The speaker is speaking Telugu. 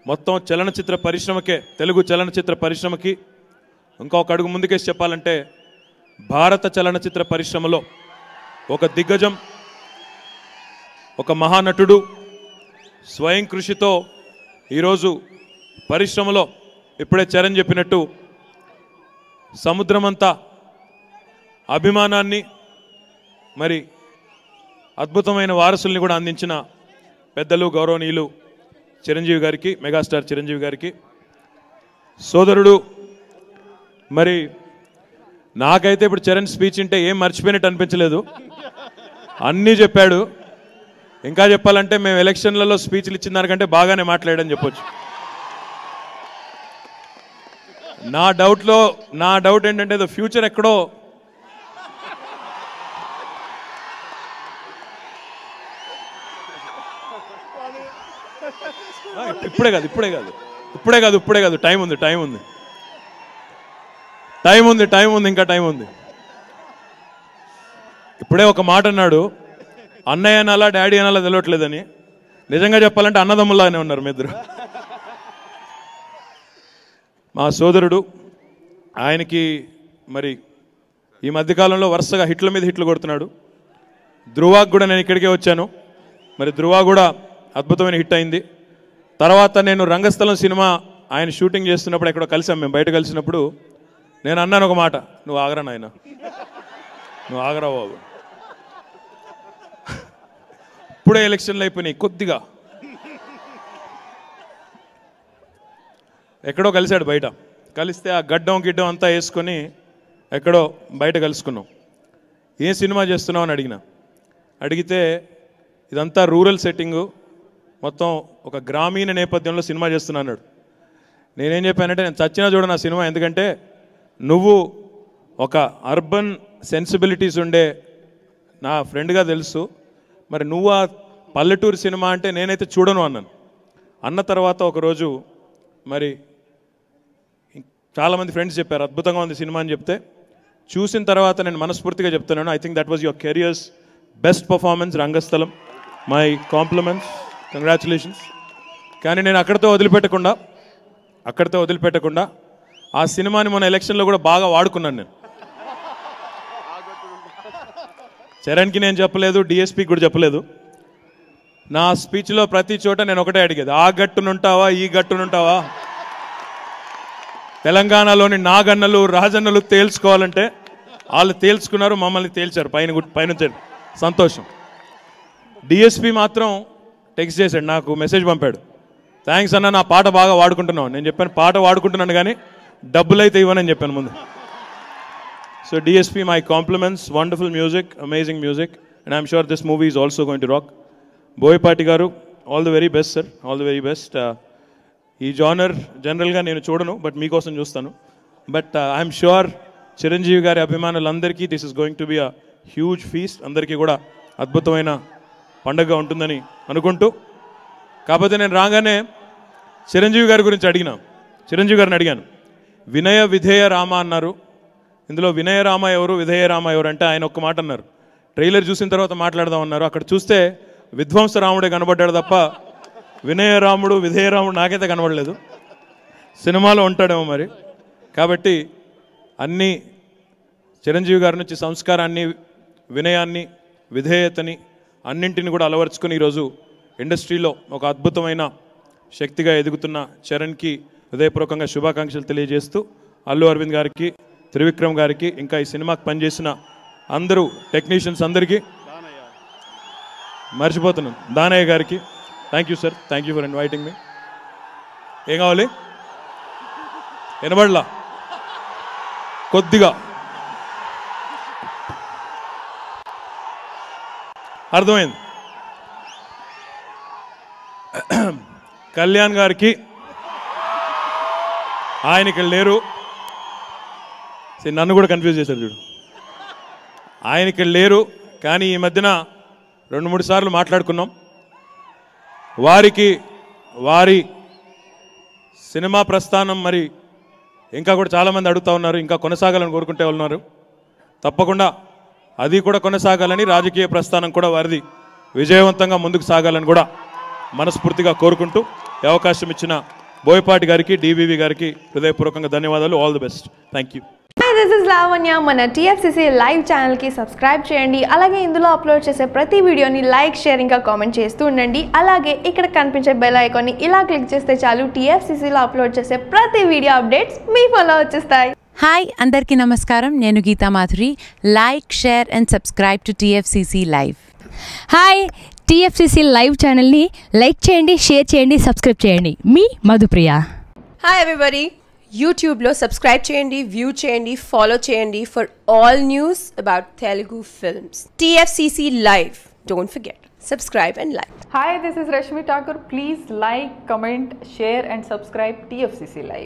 మొత్తం చలనచిత్ర పరిశ్రమకే తెలుగు చలనచిత్ర పరిశ్రమకి ఇంకొక అడుగు ముందుకేసి చెప్పాలంటే భారత చలనచిత్ర పరిశ్రమలో ఒక దిగ్గజం ఒక మహానటుడు స్వయం కృషితో ఈరోజు పరిశ్రమలో ఇప్పుడే చరణ్ చెప్పినట్టు సముద్రమంతా అభిమానాన్ని మరి అద్భుతమైన వారసుల్ని కూడా అందించిన పెద్దలు గౌరవనీయులు చిరంజీవి గారికి మెగాస్టార్ చిరంజీవి గారికి సోదరుడు మరి నాకైతే ఇప్పుడు చరణ్ స్పీచ్ ఉంటే ఏం మర్చిపోయినట్టు అనిపించలేదు అన్నీ చెప్పాడు ఇంకా చెప్పాలంటే మేము ఎలక్షన్లలో స్పీచ్లు ఇచ్చిన దానికంటే బాగానే మాట్లాడని చెప్పొచ్చు నా డౌట్లో నా డౌట్ ఏంటంటే ఏదో ఫ్యూచర్ ఎక్కడో ఆ, ఇప్పుడే కాదు ఇప్పుడే కాదు ఇప్పుడే కాదు ఇప్పుడే కాదు టైం ఉంది టైం ఉంది టైం ఉంది టైం ఉంది ఇంకా టైం ఉంది ఇప్పుడే ఒక మాట అన్నాడు అన్నయ్య అనాలా డాడీ అనాలా తెలియట్లేదని నిజంగా చెప్పాలంటే అన్నదమ్ములానే ఉన్నారు మీ ఇద్దరు మా సోదరుడు ఆయనకి మరి ఈ మధ్యకాలంలో వరుసగా హిట్ల మీద హిట్లు కొడుతున్నాడు ధృవాకు కూడా నేను ఇక్కడికే వచ్చాను మరి ధృవ కూడా అద్భుతమైన హిట్ అయింది తర్వాత నేను రంగస్థలం సినిమా ఆయన షూటింగ్ చేస్తున్నప్పుడు ఎక్కడో కలిసాం మేము బయట కలిసినప్పుడు నేను అన్నాను ఒక మాట నువ్వు ఆగరా నాయన నువ్వు ఆగరా బాబు ఇప్పుడే ఎలక్షన్లు అయిపోయినాయి కొద్దిగా ఎక్కడో కలిశాడు బయట కలిస్తే ఆ గడ్డం గిడ్డం అంతా వేసుకొని ఎక్కడో బయట కలుసుకున్నాం ఏ సినిమా చేస్తున్నావు అని అడిగిన అడిగితే ఇదంతా రూరల్ సెట్టింగు మొత్తం ఒక గ్రామీణ నేపథ్యంలో సినిమా చేస్తున్నా అన్నాడు నేనేం చెప్పానంటే నేను చచ్చినా చూడను ఆ సినిమా ఎందుకంటే నువ్వు ఒక అర్బన్ సెన్సిబిలిటీస్ ఉండే నా ఫ్రెండ్గా తెలుసు మరి నువ్వు ఆ పల్లెటూరు సినిమా అంటే నేనైతే చూడను అన్నాను అన్న తర్వాత ఒకరోజు మరి చాలామంది ఫ్రెండ్స్ చెప్పారు అద్భుతంగా ఉంది సినిమా అని చెప్తే చూసిన తర్వాత నేను మనస్ఫూర్తిగా చెప్తున్నాను I think that was your career's best performance Rangasthalam my compliments congratulations కానీ నేను అక్కడితో వదిలిపెట్టకుండా అక్కడితో వదిలిపెట్టకుండా ఆ సినిమాని మన ఎలక్షన్లో కూడా బాగా వాడుకున్నాను నేను చరణ్కి నేను చెప్పలేదు డిఎస్పీకి కూడా చెప్పలేదు నా స్పీచ్లో ప్రతి చోట నేను ఒకటే అడిగేది ఆ గట్టునుంటావా ఈ గట్టునుంటావా తెలంగాణలోని నాగన్నలు రాజన్నలు తేల్చుకోవాలంటే వాళ్ళు తేల్చుకున్నారు మమ్మల్ని తేల్చారు పైన గు- పైన సంతోషం డిఎస్పి మాత్రం టెక్స్ట్ చేశాడు నాకు మెసేజ్ పంపాడు థ్యాంక్స్ అన్న నా పాట బాగా వాడుకుంటున్నావు నేను చెప్పాను పాట వాడుకుంటున్నాను కానీ డబ్బులు అయితే ఇవ్వనని చెప్పాను ముందు so DSP my compliments wonderful music amazing music and I'm sure this movie is also going to rock Boyapati garu all the very best sir all the very best ఈ జానర్ జనరల్గా నేను చూడను బట్ మీకోసం చూస్తాను బట్ ఐఎమ్ షూర్ చిరంజీవి గారి అభిమానులందరికీ this is going to be a huge feast అందరికీ కూడా అద్భుతమైన పండుగ ఉంటుందని అనుకుంటూ కాకపోతే నేను రాగానే చిరంజీవి గారి గురించి అడిగిన చిరంజీవి గారిని అడిగాను వినయ విధేయ రామ అన్నారు ఇందులో వినయ రామ ఎవరు విధేయ రామ ఎవరు అంటే ఆయన ఒక్క మాట అన్నారు ట్రైలర్ చూసిన తర్వాత మాట్లాడదాం అన్నారు అక్కడ చూస్తే విధ్వంస రాముడే కనబడ్డాడు తప్ప వినయ రాముడు విధేయ రాముడు నాకైతే కనబడలేదు సినిమాలో ఉంటాడేమో మరి కాబట్టి అన్ని చిరంజీవి గారి నుంచి సంస్కారాన్ని వినయాన్ని విధేయతని అన్నింటిని కూడా అలవర్చుకొని ఈరోజు ఇండస్ట్రీలో ఒక అద్భుతమైన శక్తిగా ఎదుగుతున్న చరణ్కి హృదయపూర్వకంగా శుభాకాంక్షలు తెలియజేస్తూ అల్లు అరవింద్ గారికి త్రివిక్రమ్ గారికి ఇంకా ఈ సినిమాకి పనిచేసిన అందరూ టెక్నీషియన్స్ అందరికీ మర్చిపోతున్నాను దానయ్య గారికి thank you sir thank you for inviting మీ ఏం కావాలి వినబడలా కొద్దిగా అర్థమైంది కళ్యాణ్ గారికి ఆయన ఇక్కడ లేరు సరే, నన్ను కూడా కన్ఫ్యూజ్ చేశారు చూడు ఆయన ఇక్కడ లేరు కానీ ఈ మధ్యన రెండు మూడు సార్లు మాట్లాడుకున్నాం వారికి వారి సినిమా ప్రస్థానం మరి ఇంకా కూడా చాలామంది అడుగుతా ఉన్నారు ఇంకా కొనసాగాలని కోరుకుంటే ఉన్నారు తప్పకుండా అది కూడా కొనసాగాలని రాజకీయ ప్రస్థానం కూడా వారిది విజయవంతంగా ముందుకు సాగాలని కూడా మనస్ఫూర్తిగా కోరుకుంటూ ఈ అవకాశం ఇచ్చిన బోయపాటి గారికి డివివి గారికి హృదయపూర్వకంగా ధన్యవాదాలు all the best thank you hi this is Lavanya మన టీఎఫ్సిసి లైవ్ ఛానల్కి సబ్స్క్రైబ్ చేయండి అలాగే ఇందులో అప్లోడ్ చేసే ప్రతి వీడియోని లైక్ షేర్ ఇంకా కామెంట్ చేస్తూ ఉండండి అలాగే ఇక్కడ కనిపించే బెల్ ఐకాన్ని ఇలా క్లిక్ చేస్తే చాలు టీఎఫ్సిసిలో అప్లోడ్ చేసే ప్రతి వీడియో అప్డేట్స్ మీ ఫోన్లో వచ్చేస్తాయి హాయ్ అందరికీ నమస్కారం నేను Geetha Madhuri like share and subscribe to TFCC live hi TFCC live ఛానల్ని లైక్ చేయండి షేర్ చేయండి సబ్స్క్రైబ్ చేయండి మీ మధుప్రియ హాయ్ ఎవ్రీబడి యూట్యూబ్లో సబ్స్క్రైబ్ చేయండి వ్యూ చేయండి ఫాలో చేయండి for all news about Telugu films TFCC live don't forget subscribe and like Hi, this is Rashmi Thakur. Please like, comment, share, and subscribe TFCC Live.